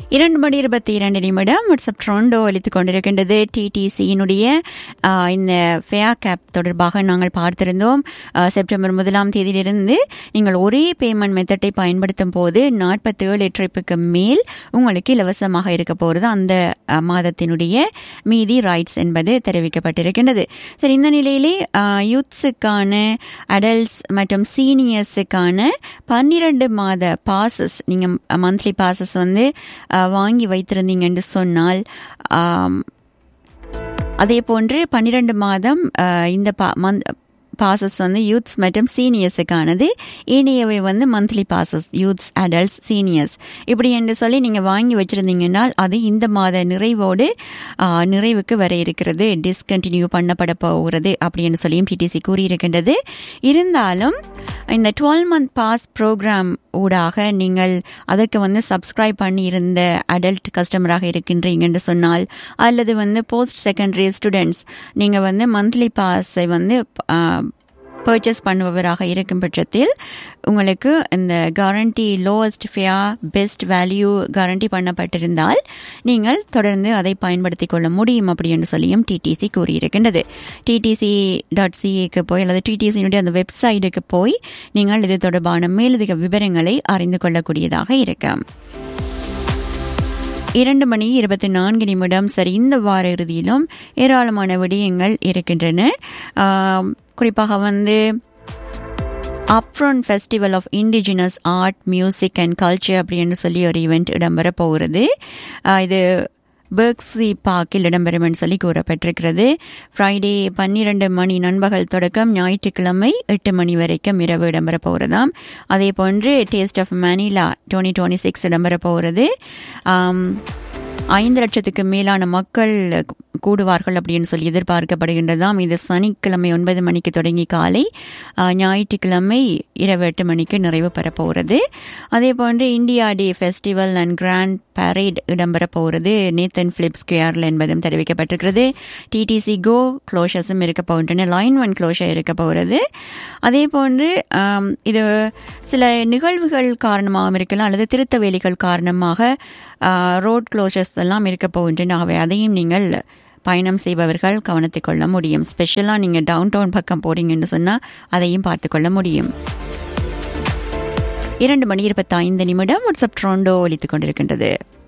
இரண்டு மணி இருபத்தி இரண்டு நிமிடம் வாட்ஸ்அப் ட்ரோண்டோ அளித்துக் கொண்டிருக்கின்றது டிடிசியினுடைய இந்த ஃபேர் கேப் தொடர்பாக நாங்கள் பார்த்திருந்தோம் ஆஹ், செப்டம்பர் முதலாம் தேதியிலிருந்து நீங்கள் ஒரே பேமெண்ட் மெத்தட்டை பயன்படுத்தும் போது நாற்பத்தேழு ட்ரிப்புக்கு மேல் உங்களுக்கு இலவசமாக இருக்க போகிறது அந்த ஆஹ், மாதத்தினுடைய மீதி ரைட்ஸ் என்பது தெரிவிக்கப்பட்டிருக்கின்றது சரி இந்த நிலையிலே யூத்ஸுக்கான அடல்ட்ஸ் மற்றும் சீனியர்ஸுக்கான பன்னிரண்டு மாத பாசஸ் நீங்கள் மந்த்லி பாசஸ் வந்து அஹ், வாங்கி வைத்திருந்தீங்கன்னு சொன்னால் ஆம், அதே போன்று பன்னிரண்டு மாதம் அஹ், இந்த பா மந்த் பாசஸ் வந்து யூத்ஸ் மற்றும் சீனியர்ஸுக்கானது ஏனையவை வந்து monthly passes youths adults seniors இப்படி என்று சொல்லி நீங்கள் வாங்கி வச்சிருந்தீங்கன்னால் அது இந்த மாத நிறைவோடு ஆ, நிறைவுக்கு வர இருக்கிறது டிஸ்கண்டினியூ பண்ணப்பட போகிறது அப்படின்னு சொல்லியும் டிடிசி கூறியிருக்கின்றது இருந்தாலும் இந்த டுவெல் மந்த் பாஸ் ப்ரோக்ராம் ஊடாக நீங்கள் அதற்கு வந்து சப்ஸ்கிரைப் பண்ணி இருந்த அடல்ட் கஸ்டமராக இருக்கின்றீங்கன்னு சொன்னால் அல்லது வந்து போஸ்ட் செகண்டரி ஸ்டூடெண்ட்ஸ் நீங்கள் வந்து மந்த்லி பாஸை வந்து பர்ச்சேஸ் பண்ணுபவராக இருக்கும் பட்சத்தில் உங்களுக்கு இந்த guarantee lowest fare best value guarantee பண்ணப்பட்டிருந்தால் நீங்கள் தொடர்ந்து அதை பயன்படுத்திக் கொள்ள முடியும் அப்படின்னு சொல்லியும் டிடிசி கூறியிருக்கின்றது டிடிசி டாட் சிஏக்கு போய் அல்லது டிடிசியினுடைய அந்த வெப்சைட்டுக்கு போய் நீங்கள் இது தொடர்பான மேலதிக விவரங்களை அறிந்து கொள்ளக்கூடியதாக இருக்கும் இரண்டு மணி இருபத்தி நான்கு நிமிடம் சரி இந்த வார இறுதியிலும் ஏராளமான விடயங்கள் இருக்கின்றன ஆம், குறிப்பாக வந்து apron festival of indigenous art music and culture அப்படின்னு சொல்லி ஒரு ஈவெண்ட் இடம்பெற போகிறது ஆஹ் இது பெர்க்ஸி பார்க்கில் இடம்பெறும் என்று சொல்லி கூறப்பட்டிருக்கிறது ஃப்ரைடே பன்னிரண்டு மணி நண்பகல் தொடக்கம் ஞாயிற்றுக்கிழமை எட்டு மணி வரைக்கும் இரவு இடம்பெற போகிறதாம் அதே போன்று taste of Manila twenty twenty six இடம்பெற போகிறது ஆம், ஐந்து லட்சத்துக்கு மேலான மக்கள் கூடுவார்கள் அப்படின்னு சொல்லி எதிர்பார்க்கப்படுகின்றதாம் இது சனிக்கிழமை ஒன்பது மணிக்கு தொடங்கி காலை ஆஹ், ஞாயிற்றுக்கிழமை இரவு எட்டு மணிக்கு நிறைவு பெறப்போகிறது அதே போன்று India day festival and grand parade இடம்பெற போகிறது நேத்தன் பிலிப் ஸ்கொயர்ல என்பதும் தெரிவிக்கப்பட்டிருக்கிறது டிடிசி கோ க்ளோஷர்ஸும் இருக்க போகின்றன லைன் ஒன் க்ளோஷர் இருக்க போகிறது அதே போன்று ஆம், இது சில நிகழ்வுகள் காரணமாகவும் இருக்கலாம் அல்லது திருத்த வேலைகள் காரணமாக ரோட் க்ளோஷர்ஸ் எல்லாம் இருக்க போகின்றன ஆகவே அதையும் நீங்கள் பயணம் செய்பவர்கள் கவனித்துக் கொள்ள முடியும் ஸ்பெஷலாக நீங்கள் டவுன் டவுன் பக்கம் போறீங்கன்னு சொன்னால் அதையும் பார்த்து கொள்ள முடியும் இரண்டு மணி இருபத்தி ஐந்து நிமிடம் வாட்ஸ்அப் ட்ரோண்டோ ஒலித்துக் கொண்டிருக்கின்றது